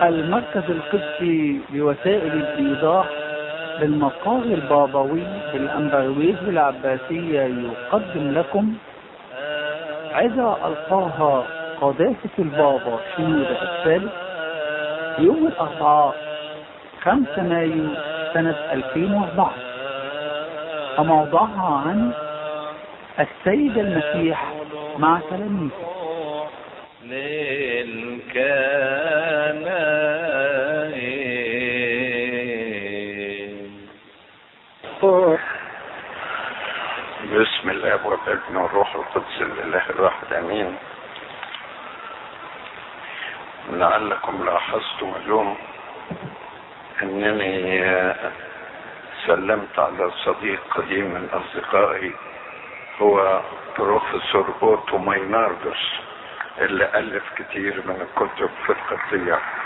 المركز القدسي لوسائل الإيضاح بالمقال البابوي بالأنبرويز العباسية يقدم لكم عظة ألقاها قداسة البابا شنودة الثالث يوم الأربعاء 5 مايو سنة 2004 وموضوعها عن السيد المسيح مع تلاميذه باسم الاب والابن والروح القدس الاله الواحد امين لعلكم لاحظتم اليوم انني سلمت على صديق قديم من اصدقائي هو بروفيسور اوتو مايناردوس اللي الف كتير من الكتب في القضيه